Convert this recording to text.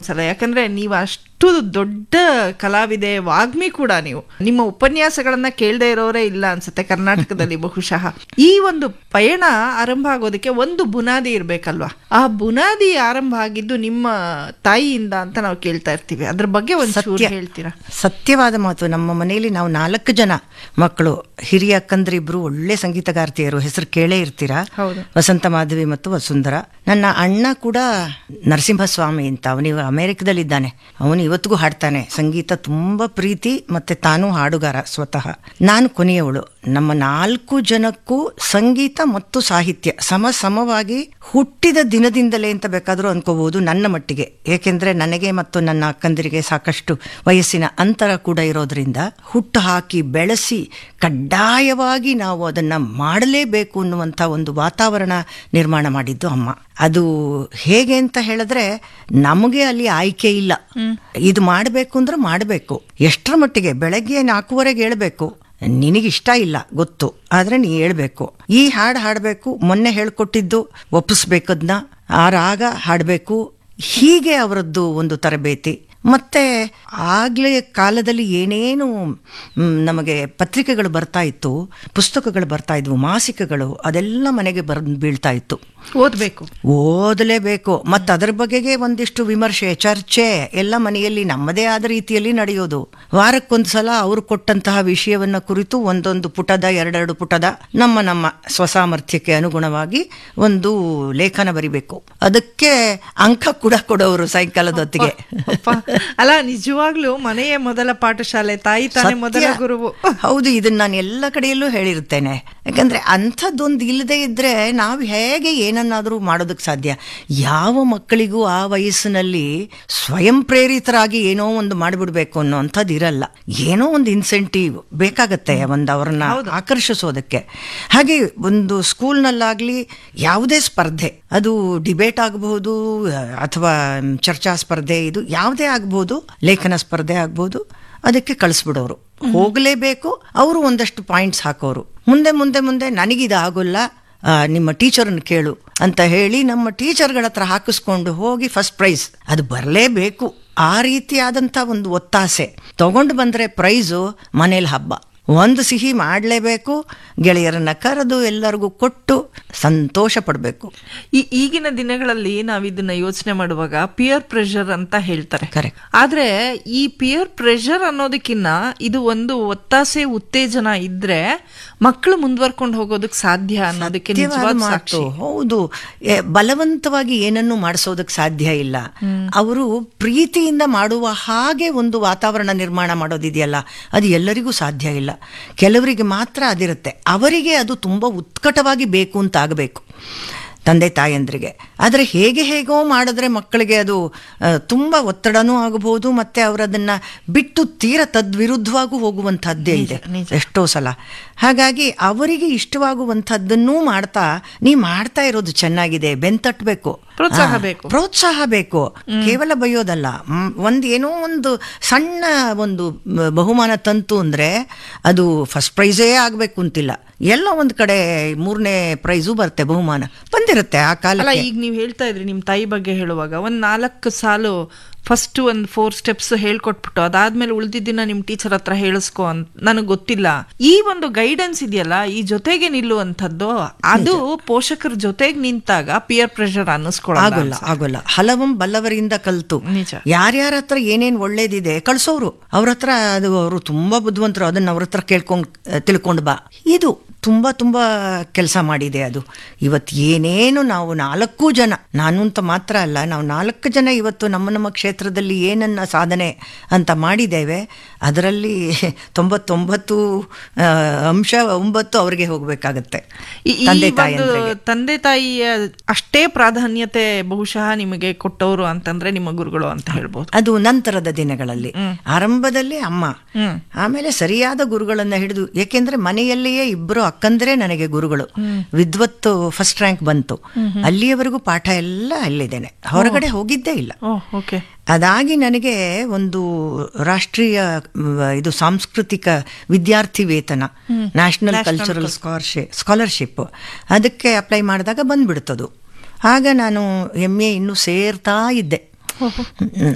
ಅನ್ಸಲ್ಲ ಯಾಕಂದ್ರೆ ನೀವು ಅಷ್ಟು ದೊಡ್ಡ ಕಲಾವಿದೆ ವಾಗ್ಮಿ ಕೂಡ ನೀವು ನಿಮ್ಮ ಉಪನ್ಯಾಸಗಳನ್ನ ಕೇಳದೆ ಇರೋರೇ ಇಲ್ಲ ಅನ್ಸುತ್ತೆ ಕರ್ನಾಟಕದಲ್ಲಿ ಬಹುಶಃ ಈ ಒಂದು ಪಯಣ ಆರಂಭ ಆಗೋದಕ್ಕೆ ಒಂದು ಬುನಾದಿ ಇರ್ಬೇಕಲ್ವಾ ಆ ಬುನಾದಿ ಆರಂಭ ಆಗಿದ್ದು ನಿಮ್ಮ ತಾಯಿಯಿಂದ ಅಂತ ನಾವು ಕೇಳ್ತಾ ಇರ್ತೀವಿ ಅದ್ರ ಬಗ್ಗೆ ಒಂದು ಸತ್ಯ. ಹೇಳ್ತೀರಾ ಸತ್ಯವಾದ ಮಾತು ನಮ್ಮ ಮನೆಯಲ್ಲಿ ನಾವು ನಾಲ್ಕು ಜನ ಮಕ್ಕಳು ಹಿರಿಯ ಅಕ್ಕಂದ್ರಿಬ್ರು ಒಳ್ಳೆ ಸಂಗೀತಗಾರ್ತಿಯರು ಹೆಸರು ಕೇಳೇ ಇರ್ತೀರಾ ಹೌದು. ವಸಂತ ಮಾಧವಿ ಮತ್ತು ವಸುಂಧರ ನನ್ನ ಅಣ್ಣ ಕೂಡ ನರಸಿಂಹಸ್ವಾಮಿ ಅಂತ ಅವನಿವ ಅಮೆರಿಕದಲ್ಲಿದ್ದಾನೆ ಅವನು ಇವತ್ತಿಗೂ ಹಾಡ್ತಾನೆ ಸಂಗೀತ ತುಂಬಾ ಪ್ರೀತಿ ಮತ್ತೆ ತಾನು ಹಾಡುಗಾರ ಸ್ವತಃ ನಾನು ಕೊನೆಯವಳು ನಮ್ಮ ನಾಲ್ಕು ಜನಕ್ಕೂ ಸಂಗೀತ ಮತ್ತು ಸಾಹಿತ್ಯ ಸಮ ಸಮವಾಗಿ ಹುಟ್ಟಿದ ದಿನದಿಂದಲೇ ಅಂತ ಬೇಕಾದರೂ ಅನ್ಕೋಬಹುದು ನನ್ನ ಮಟ್ಟಿಗೆ ಏಕೆಂದ್ರೆ ನನಗೆ ಮತ್ತು ನನ್ನ ಅಕ್ಕಂದಿರಿಗೆ ಸಾಕಷ್ಟು ವಯಸ್ಸಿನ ಅಂತರ ಕೂಡ ಇರೋದ್ರಿಂದ ಹುಟ್ಟು ಹಾಕಿ ಬೆಳೆಸಿ ಕಡ್ಡಾಯವಾಗಿ ನಾವು ಅದನ್ನ ಮಾಡಲೇಬೇಕು ಅನ್ನುವಂಥ ಒಂದು ವಾತಾವರಣ ನಿರ್ಮಾಣ ಮಾಡಿದ್ದು ಅಮ್ಮ ಅದು ಹೇಗೆ ಅಂತ ಹೇಳಿದ್ರೆ ನಮಗೆ ಅಲ್ಲಿ ಆಯ್ಕೆ ಇಲ್ಲ ಇದು ಮಾಡಬೇಕು ಅಂದ್ರೆ ಮಾಡಬೇಕು ಎಷ್ಟರ ಮಟ್ಟಿಗೆ ಬೆಳಗ್ಗೆ ನಾಲ್ಕೂವರೆಗೆ ಹೇಳ್ಬೇಕು ನಿನಗಿಷ್ಟ ಇಲ್ಲ ಗೊತ್ತು ಆದ್ರೆ ನೀ ಹೇಳ್ಬೇಕು ಈ ಹಾಡು ಹಾಡಬೇಕು ಮೊನ್ನೆ ಹೇಳ್ಕೊಟ್ಟಿದ್ದು ಒಪ್ಪಿಸ್ಬೇಕದ್ನ ಆ ರಾಗ ಹಾಡಬೇಕು ಹೀಗೆ ಅವರದ್ದು ಒಂದು ತರಬೇತಿ ಮತ್ತೆ ಆಗ್ಲೇ ಕಾಲದಲ್ಲಿ ಏನೇನು ಮ್, ನಮಗೆ ಪತ್ರಿಕೆಗಳು ಬರ್ತಾ ಇತ್ತು ಪುಸ್ತಕಗಳು ಬರ್ತಾ ಇದ್ವು ಮಾಸಿಕಗಳು ಅದೆಲ್ಲ ಮನೆಗೆ ಬರ್ ಬೀಳ್ತಾ ಇತ್ತು ಓದ್ಬೇಕು ಓದಲೇಬೇಕು ಮತ್ತು ಅದರ ಬಗೆಗೆ ಒಂದಿಷ್ಟು ವಿಮರ್ಶೆ ಚರ್ಚೆ ಎಲ್ಲ ಮನೆಯಲ್ಲಿ ನಮ್ಮದೇ ಆದ ರೀತಿಯಲ್ಲಿ ನಡೆಯೋದು ವಾರಕ್ಕೊಂದು ಸಲ ಅವರು ಕೊಟ್ಟಂತಹ ವಿಷಯವನ್ನ ಕುರಿತು ಒಂದೊಂದು ಪುಟದ ಎರಡೆರಡು ಪುಟದ ನಮ್ಮ ನಮ್ಮ ಸ್ವಸಾಮರ್ಥ್ಯಕ್ಕೆ ಅನುಗುಣವಾಗಿ ಒಂದು ಲೇಖನ ಬರಿಬೇಕು ಅದಕ್ಕೆ ಅಂಕ ಕೂಡ ಕೊಡೋರು ಸಾಯಂಕಾಲದ ಹೊತ್ತಿಗೆ ಅಪ್ಪ, ಅಲ್ಲ ನಿಜವಾಗ್ಲೂ ಮನೆಯೇ ಮೊದಲ ಪಾಠಶಾಲೆ ತಾಯಿ ತಾನೇ ಮೊದಲ ಸತ್ಯ. ಗುರುವು ಹೌದು ಇದನ್ನ ನಾನು ಎಲ್ಲ ಕಡೆಯಲ್ಲೂ ಹೇಳಿರ್ತೇನೆ ಯಾಕಂದ್ರೆ ಅಂಥದ್ದೊಂದು ಇಲ್ಲದೆ ಇದ್ರೆ ನಾವು ಹೇಗೆ ಏನನ್ನಾದರೂ ಮಾಡೋದಕ್ಕೆ ಸಾಧ್ಯ ಯಾವ ಮಕ್ಕಳಿಗೂ ಆ ವಯಸ್ಸಿನಲ್ಲಿ ಸ್ವಯಂ ಪ್ರೇರಿತರಾಗಿ ಏನೋ ಒಂದು ಮಾಡಿಬಿಡ್ಬೇಕು ಅನ್ನೋ ಅಂಥದ್ದು ಇರಲ್ಲ ಏನೋ ಒಂದು ಇನ್ಸೆಂಟಿವ್ ಬೇಕಾಗತ್ತೆ ಒಂದು ಅವರನ್ನ ಆಕರ್ಷಿಸೋದಕ್ಕೆ ಹಾಗೆ ಒಂದು ಸ್ಕೂಲ್ನಲ್ಲಾಗ್ಲಿ ಯಾವುದೇ ಸ್ಪರ್ಧೆ ಅದು ಡಿಬೇಟ್ ಆಗಬಹುದು ಅಥವಾ ಚರ್ಚಾ ಸ್ಪರ್ಧೆ ಇದು ಯಾವುದೇ ಆಗ್ಬೋದು ಲೇಖನ ಸ್ಪರ್ಧೆ ಆಗ್ಬೋದು ಅದಕ್ಕೆ ಕಳಿಸ್ಬಿಡೋರು ಹೋಗಲೇಬೇಕು ಅವರು ಒಂದಷ್ಟು ಪಾಯಿಂಟ್ಸ್ ಹಾಕೋರು ಮುಂದೆ ಮುಂದೆ ಮುಂದೆ ನನಗಿದು ಆಗೋಲ್ಲ ಆ, ನಿಮ್ಮ ಟೀಚರನ್ನು ಕೇಳು ಅಂತ ಹೇಳಿ ನಮ್ಮ ಟೀಚರ್ಗಳ ಹತ್ರ ಹಾಕಿಸ್ಕೊಂಡು ಹೋಗಿ ಫಸ್ಟ್ ಪ್ರೈಸ್ ಅದು ಬರಲೇಬೇಕು ಆ ರೀತಿಯಾದಂಥ ಒಂದು ಒತ್ತಾಸೆ ತಗೊಂಡು ಬಂದರೆ ಪ್ರೈಸು ಮನೇಲಿ ಹಬ್ಬ ಒಂದು ಸಿಹಿ ಮಾಡಲೇಬೇಕು ಗೆಳೆಯರನ್ನ ಕರೆದು ಎಲ್ಲರಿಗೂ ಕೊಟ್ಟು ಸಂತೋಷ ಪಡಬೇಕು ಈ ಈಗಿನ ದಿನಗಳಲ್ಲಿ ನಾವು ಇದನ್ನ ಯೋಚನೆ ಮಾಡುವಾಗ ಪಿಯರ್ ಪ್ರೆಷರ್ ಅಂತ ಹೇಳ್ತಾರೆ Correct. ಆದ್ರೆ ಈ ಪಿಯರ್ ಪ್ರೆಷರ್ ಅನ್ನೋದಕ್ಕಿನ್ನ ಇದು ಒಂದು ಒತ್ತಾಸೆ ಉತ್ತೇಜನ ಇದ್ರೆ ಮಕ್ಕಳು ಮುಂದುವರ್ಕೊಂಡು ಹೋಗೋದಕ್ಕೆ ಸಾಧ್ಯ ಅನ್ನೋದಕ್ಕೆ ಸತ್ಯವಾದ ನಿಜವಾದ ಮಾತು ಸಾಕ್ಷಿ ಹೌದು ಎ, ಬಲವಂತವಾಗಿ ಏನನ್ನು ಮಾಡಿಸೋದಕ್ಕೆ ಸಾಧ್ಯ ಇಲ್ಲ ಅವರು ಪ್ರೀತಿಯಿಂದ ಮಾಡುವ ಹಾಗೆ ಒಂದು ವಾತಾವರಣ ನಿರ್ಮಾಣ ಮಾಡೋದಿದೆಯಲ್ಲ ಅದು ಎಲ್ಲರಿಗೂ ಸಾಧ್ಯ ಇಲ್ಲ ಕೆಲವರಿಗೆ ಮಾತ್ರ ಅದಿರುತ್ತೆ ಅವರಿಗೆ ಅದು ತುಂಬಾ ಉತ್ಕಟವಾಗಿ ಬೇಕು ಅಂತ ಆಗಬೇಕು ತಂದೆ ತಾಯಂದ್ರಿಗೆ ಆದರೆ ಹೇಗೆ ಹೇಗೋ ಮಾಡಿದ್ರೆ ಮಕ್ಕಳಿಗೆ ಅದು ಆ, ತುಂಬಾ ಒತ್ತಡನೂ ಆಗಬಹುದು ಮತ್ತೆ ಅವರದನ್ನ ಬಿಟ್ಟು ತೀರ ತದ್ವಿರುದ್ಧವಾಗೂ ಹೋಗುವಂಥದ್ದೇ ಇದೆ ಎಷ್ಟೋ ಸಲ ಹಾಗಾಗಿ ಅವರಿಗೆ ಇಷ್ಟವಾಗುವಂಥದ್ದನ್ನೂ ಮಾಡ್ತಾ ನೀ ಮಾಡ್ತಾ ಇರೋದು ಚೆನ್ನಾಗಿದೆ ಬೆಂತಟ್ಬೇಕು ಪ್ರೋತ್ಸಾಹ ಆ, ಬೇಕು. ಪ್ರೋತ್ಸಾಹ ಬೇಕು ಕೇವಲ ಬೈಯೋದಲ್ಲ ಮ್, ಒಂದ್ ಏನೋ ಒಂದು ಸಣ್ಣ ಒಂದು ಮ, ಬಹುಮಾನ ತಂತು ಅಂದ್ರೆ ಅದು ಫಸ್ಟ್ ಪ್ರೈಸೇ ಆಗ್ಬೇಕು ಅಂತಿಲ್ಲ ಎಲ್ಲೋ ಒಂದ್ ಕಡೆ ಮೂರನೇ ಪ್ರೈಸು ಬರುತ್ತೆ ಬಹುಮಾನ ಬಂದಿರುತ್ತೆ ಆ ಅಲ್ಲ ಕಾಲ ಈಗ ನೀವು ಹೇಳ್ತಾ ಇದ್ರಿ ನಿಮ್ ತಾಯಿ ಬಗ್ಗೆ ಹೇಳುವಾಗ ಒಂದ್ ನಾಲ್ಕು ಸಾಲು ಫಸ್ಟ್ ಒಂದ್ ಫೋರ್ ಸ್ಟೆಪ್ಸ್ ಹೇಳ್ಕೊಟ್ಬಿಟ್ಟು ಅದಾದ್ಮೇಲೆ ಉಳಿದಿದ್ದನ್ನ ನಿಮ್ ಟೀಚರ್ ಹತ್ರ ಹೇಳಿಸ್ಕೊ ಅಂತ ನನಗೆ ಗೊತ್ತಿಲ್ಲ ಈ ಒಂದು ಗೈಡೆನ್ಸ್ ಇದೆಯಲ್ಲ ಈ ಜೊತೆಗೆ ನಿಲ್ಲುವಂಥದ್ದು ಅದು ಪೋಷಕರ ಜೊತೆಗೆ ನಿಂತಾಗ ಪಿಯರ್ ಪ್ರೆಷರ್ ಅನ್ನಿಸ್ಕೊಳ್ಳಲ್ಲ ಆಗೋಲ್ಲ ಆಗೋಲ್ಲ ಹಲವಂ ಬಲ್ಲವರಿಂದ ಕಲ್ತು ನಿಜ. ಯಾರ್ಯಾರ ಹತ್ರ ಏನೇನ್ ಒಳ್ಳೇದಿದೆ ಕಳ್ಸೋರು ಅವ್ರ ಹತ್ರ ಅದು ಅವರು ತುಂಬಾ ಬುದ್ಧಿವಂತರು ಅದನ್ನ ಅವ್ರ ಹತ್ರ ಕೇಳ್ಕೊಂಡ್ ತಿಳ್ಕೊಂಡು ಬಾ ಇದು ತುಂಬಾ ತುಂಬಾ ಕೆಲಸ ಮಾಡಿದೆ ಅದು ಇವತ್ತು ಏನೇನು ನಾವು ನಾಲ್ಕು ಜನ ನಾನು ಅಂತ ಮಾತ್ರ ಅಲ್ಲ ನಾವು ನಾಲ್ಕು ಜನ ಇವತ್ತು ನಮ್ಮ ನಮ್ಮ ಕ್ಷೇತ್ರದಲ್ಲಿ ಏನನ್ನ ಸಾಧನೆ ಅಂತ ಮಾಡಿದ್ದೇವೆ ಅದರಲ್ಲಿ ತೊಂಬತ್ತೊಂಬತ್ತು ಆ, ಅಂಶ ಒಂಬತ್ತು ಅವ್ರಿಗೆ ಹೋಗ್ಬೇಕಾಗತ್ತೆ ಈ ಈ ತಂದೆ ಒಂದು ತಾಯಿ ತಂದೆ ತಾಯಿಯ ಅಷ್ಟೇ ಪ್ರಾಧಾನ್ಯತೆ ಬಹುಶಃ ನಿಮಗೆ ಕೊಟ್ಟವರು ಅಂತಂದ್ರೆ ನಿಮ್ಮ ಗುರುಗಳು ಅಂತ ಹೇಳ್ಬೋದು ಅದು ನಂತರದ ದಿನಗಳಲ್ಲಿ ಆರಂಭದಲ್ಲಿ ಅಮ್ಮ ಆಮೇಲೆ ಸರಿಯಾದ ಗುರುಗಳನ್ನ ಹಿಡಿದು ಏಕೆಂದ್ರೆ ಮನೆಯಲ್ಲಿಯೇ ಇಬ್ಬರು ಅಕ್ಕಂದ್ರೆ ನನಗೆ ಗುರುಗಳು ವಿದ್ವತ್ತು ಫಸ್ಟ್ ರ್ಯಾಂಕ್ ಬಂತು ಅಲ್ಲಿಯವರೆಗೂ ಪಾಠ ಎಲ್ಲ ಅಲ್ಲಿದ್ದೇನೆ ಹೊರಗಡೆ ಹೋಗಿದ್ದೇ ಇಲ್ಲ ಓಹ್ ಓಕೆ ಅದಾಗಿ ನನಗೆ ಒಂದು ರಾಷ್ಟ್ರೀಯ ಮ್, ಇದು ಸಾಂಸ್ಕೃತಿಕ ವಿದ್ಯಾರ್ಥಿ ವೇತನ ನ್ಯಾಷನಲ್ ಕಲ್ಚರಲ್ ಸ್ಕಾಲರ್ಶಿಪ್ ಸ್ಕಾಲರ್ಶಿಪ್ ಅದಕ್ಕೆ ಅಪ್ಲೈ ಮಾಡಿದಾಗ ಬಂದ್ಬಿಡ್ತದು ಆಗ ನಾನು ಎಮ್ ಎ ಇನ್ನೂ ಸೇರ್ತಾ ಇದ್ದೆ ಹ್ಮ್,